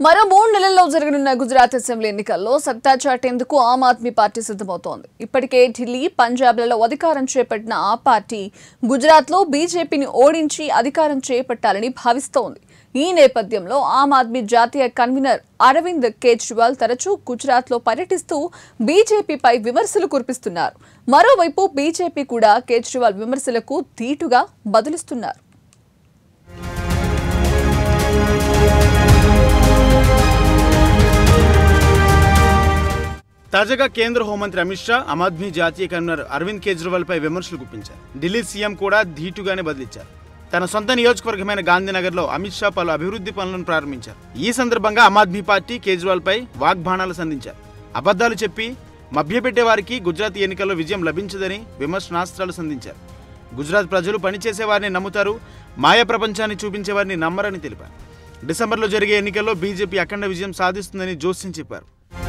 మరో మూడు నెలల్లో జరగనున్న గుజరాత్ అసెంబ్లీ ఎన్నికల్లో సత్తా చాటేందుకు ఆమ్ ఆద్మీ పార్టీ సిద్ధమవుతోంది ఇప్పటికే ఢిల్లీ పంజాబ్లలో అధికారం చేపట్టిన ఆ పార్టీ గుజరాత్లో బీజేపీని ఓడించి అధికారం చేపట్టాలని భావిస్తోంది ఈ నేపథ్యంలో ఆమ్ ఆద్మీ జాతీయ కన్వీనర్ అరవింద్ కేజ్రీవాల్ తరచూ గుజరాత్లో పర్యటిస్తూ బీజేపీపై విమర్శలు కురిపిస్తున్నారు మరోవైపు బీజేపీ కూడా కేజ్రీవాల్ విమర్శలకు ధీటుగా బదులిస్తున్నారు తాజాగా కేంద్ర హోంమంత్రి అమిత్ షా ఆమ్ ఆద్మీ జాతీయ కన్వీనర్ అరవింద్ కేజ్రీవాల్ పై విమర్శలు గుప్పించారు ఢిల్లీ సీఎం కూడా ధీటుగానే బదిలిచ్చారు తన సొంత నియోజకవర్గమైన గాంధీనగర్లో అమిత్ షా పలు అభివృద్ధి పనులను ప్రారంభించారు ఈ సందర్భంగా ఆమ్ ఆద్మీ పార్టీ కేజ్రీవాల్ పై వాగ్బాణాలు సంధించారు అబద్ధాలు చెప్పి మభ్యపెట్టే వారికి గుజరాత్ ఎన్నికల్లో విజయం లభించదని విమర్శనాస్త్రాలు సంధించారు గుజరాత్ ప్రజలు పనిచేసే వారిని నమ్ముతారు మాయ ప్రపంచాన్ని చూపించే వారిని నమ్మరని తెలిపారు డిసెంబర్లో జరిగే ఎన్నికల్లో బీజేపీ అఖండ విజయం సాధిస్తుందని జోస్యం చెప్పారు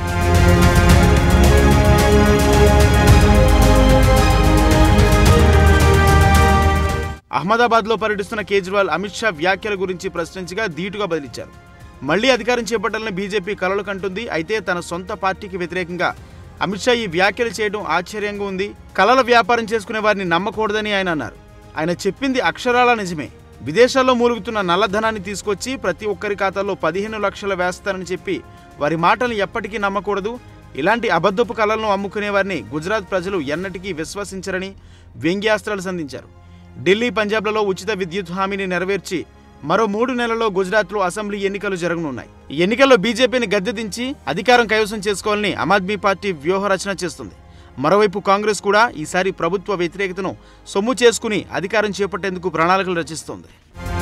అహ్మదాబాద్లో పర్యటిస్తున్న కేజ్రీవాల్ అమిత్ షా వ్యాఖ్యల గురించి ప్రశ్నించగా ధీటుగా బదిలిచ్చారు మళ్లీ అధికారం చేపట్టాలని బీజేపీ కలలు కంటుంది అయితే తన సొంత పార్టీకి వ్యతిరేకంగా అమిత్ షా ఈ వ్యాఖ్యలు చేయడం ఆశ్చర్యంగా ఉంది కలల వ్యాపారం చేసుకునే వారిని నమ్మకూడదని ఆయన అన్నారు ఆయన చెప్పింది అక్షరాల నిజమే విదేశాల్లో మూలుగుతున్న నల్లధనాన్ని తీసుకొచ్చి ప్రతి ఒక్కరి ఖాతాలో పదిహేను లక్షల వేస్తారని చెప్పి వారి మాటలు ఎప్పటికీ నమ్మకూడదు ఇలాంటి అబద్ధపు కళలను అమ్ముకునే వారిని గుజరాత్ ప్రజలు ఎన్నటికీ విశ్వసించరని వ్యంగ్యాస్త్రాలు సంధించారు ఢిల్లీ పంజాబ్లలో ఉచిత విద్యుత్ హామీని నెరవేర్చి మరో మూడు నెలల్లో గుజరాత్లో అసెంబ్లీ ఎన్నికలు జరగనున్నాయి ఈ ఎన్నికల్లో బీజేపీని గద్దెదించి అధికారం కైవసం చేసుకోవాలని ఆమ్ ఆద్మీ పార్టీ వ్యూహరచన చేస్తుంది మరోవైపు కాంగ్రెస్ కూడా ఈసారి ప్రభుత్వ వ్యతిరేకతను సొమ్ము చేసుకుని అధికారం చేపట్టేందుకు ప్రణాళికలు రచిస్తోంది